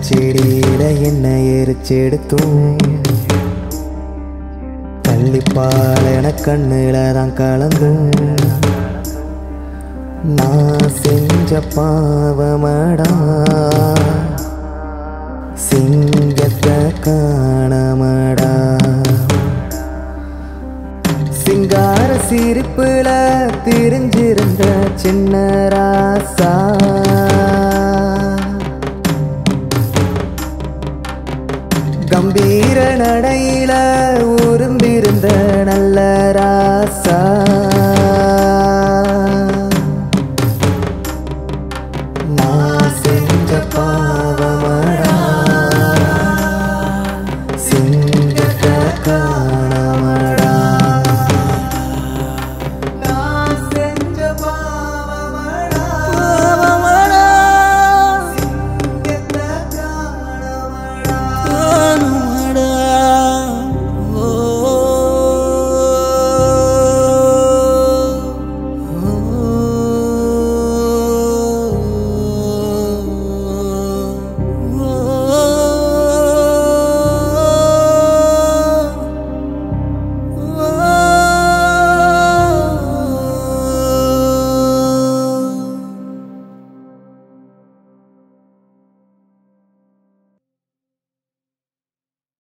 செடியில என்ன எரிச்செடுத்தும் கள்ளிப்பால் என கண்ணுல தான் கலந்தும் நான் செஞ்ச பாவமடா சிங்கத்தை காணமடா சிங்கார சிரிப்புல திரிஞ்சிருந்த சின்ன ராசா கம்பீர நடையில உரும்பிருந்த நல்ல ராசா